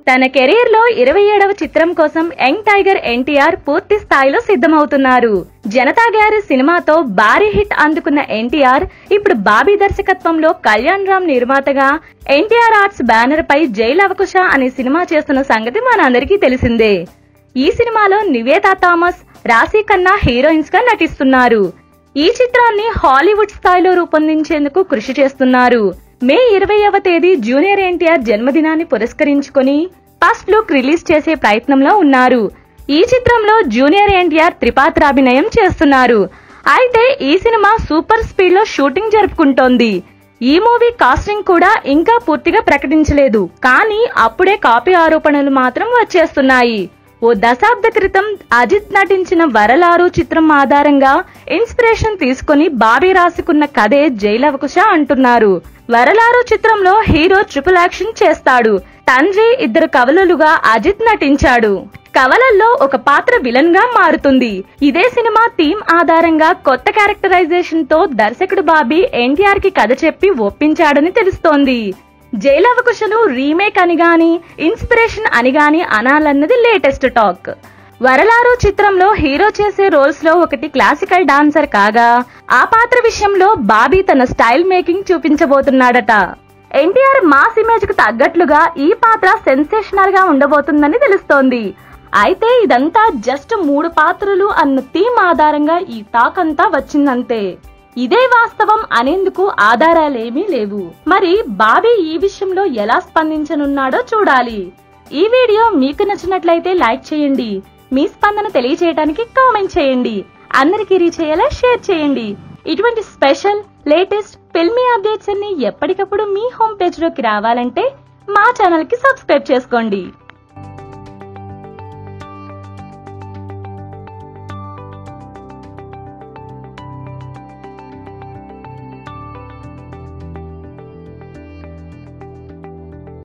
తన కెరీర్ లో ఇరవై ఏడవ చిత్రం కోసం యంగ్ టైగర్ ఎన్టీఆర్ పూర్తి స్థాయిలో సిద్ధమవుతున్నారు జనతా గ్యారి సినిమాతో భారీ హిట్ అందుకున్న ఎన్టీఆర్ ఇప్పుడు బాబీ దర్శకత్వంలో కళ్యాణ్ రామ్ నిర్మాతగా ఎన్టీఆర్ ఆర్ట్స్ బ్యానర్ పై జైలవకుశ అనే సినిమా చేస్తున్న సంగతి మనందరికీ తెలిసిందే ఈ సినిమాలో నివేతా థామస్ రాశీ ఖన్నా హీరోయిన్స్ గా నటిస్తున్నారు ఈ చిత్రాన్ని హాలీవుడ్ స్థాయిలో రూపొందించేందుకు కృషి చేస్తున్నారు మే ఇరవైవ తేదీ జూనియర్ ఎన్టీఆర్ జన్మదినాన్ని పురస్కరించుకొని ఫస్ట్ లుక్ రిలీజ్ చేసే ప్రయత్నంలో ఉన్నారు ఈ చిత్రంలో జూనియర్ ఎన్టీఆర్ త్రిపాత్రాభినయం చేస్తున్నారు అయితే ఈ సినిమా సూపర్ స్పీడ్ లో షూటింగ్ జరుపుకుంటోంది ఈ మూవీ కాస్టింగ్ కూడా ఇంకా పూర్తిగా ప్రకటించలేదు కానీ అప్పుడే కాపీ ఆరోపణలు మాత్రం వచ్చేస్తున్నాయి ఓ దశాబ్ద క్రితం అజిత్ నటించిన వరలారు చిత్రం ఆధారంగా ఇన్స్పిరేషన్ తీసుకుని బాబీ రాసుకున్న కథే జైలవకుశ అంటున్నారు వరలారు చిత్రంలో హీరో ట్రిపుల్ యాక్షన్ చేస్తాడు తండ్రి ఇద్దరు కవలలుగా అజిత్ నటించాడు కవలల్లో ఒక పాత్ర విలన్ గా మారుతుంది ఇదే సినిమా థీమ్ ఆధారంగా కొత్త క్యారెక్టరైజేషన్ తో దర్శకుడు బాబీ ఎన్టీఆర్ కి కథ చెప్పి ఒప్పించాడని తెలుస్తోంది జైలవకుశను రీమేక్ అని గాని ఇన్స్పిరేషన్ అని గాని అనాలన్నది లేటెస్ట్ టాక్ వరలారు చిత్రంలో హీరో చేసే రోల్స్ లో ఒకటి క్లాసికల్ డాన్సర్ కాగా ఆ పాత్ర విషయంలో బాబీ తన స్టైల్ మేకింగ్ చూపించబోతున్నాడట ఎన్టీఆర్ మాస్ ఇమేజ్ కు తగ్గట్లుగా ఈ పాత్ర సెన్సేషనల్ గా ఉండబోతుందని తెలుస్తోంది అయితే ఇదంతా జస్ట్ మూడు పాత్రలు అన్న థీమ్ ఆధారంగా ఈ టాక్ అంతా వచ్చిందంతే ఇదే వాస్తవం అనేందుకు ఆధారాలేమీ లేవు మరి బాబీ ఈ విషయంలో ఎలా స్పందించనున్నాడో చూడాలి ఈ వీడియో మీకు నచ్చినట్లయితే లైక్ చేయండి మీ స్పందన తెలియజేయడానికి కామెంట్ చేయండి అందరికీ రీచ్ అయ్యేలా షేర్ చేయండి ఇటువంటి స్పెషల్ లేటెస్ట్ ఫిల్మీ అప్డేట్స్ అన్ని ఎప్పటికప్పుడు మీ హోమ్ పేజ్ లోకి రావాలంటే మా ఛానల్ కి సబ్స్క్రైబ్ చేసుకోండి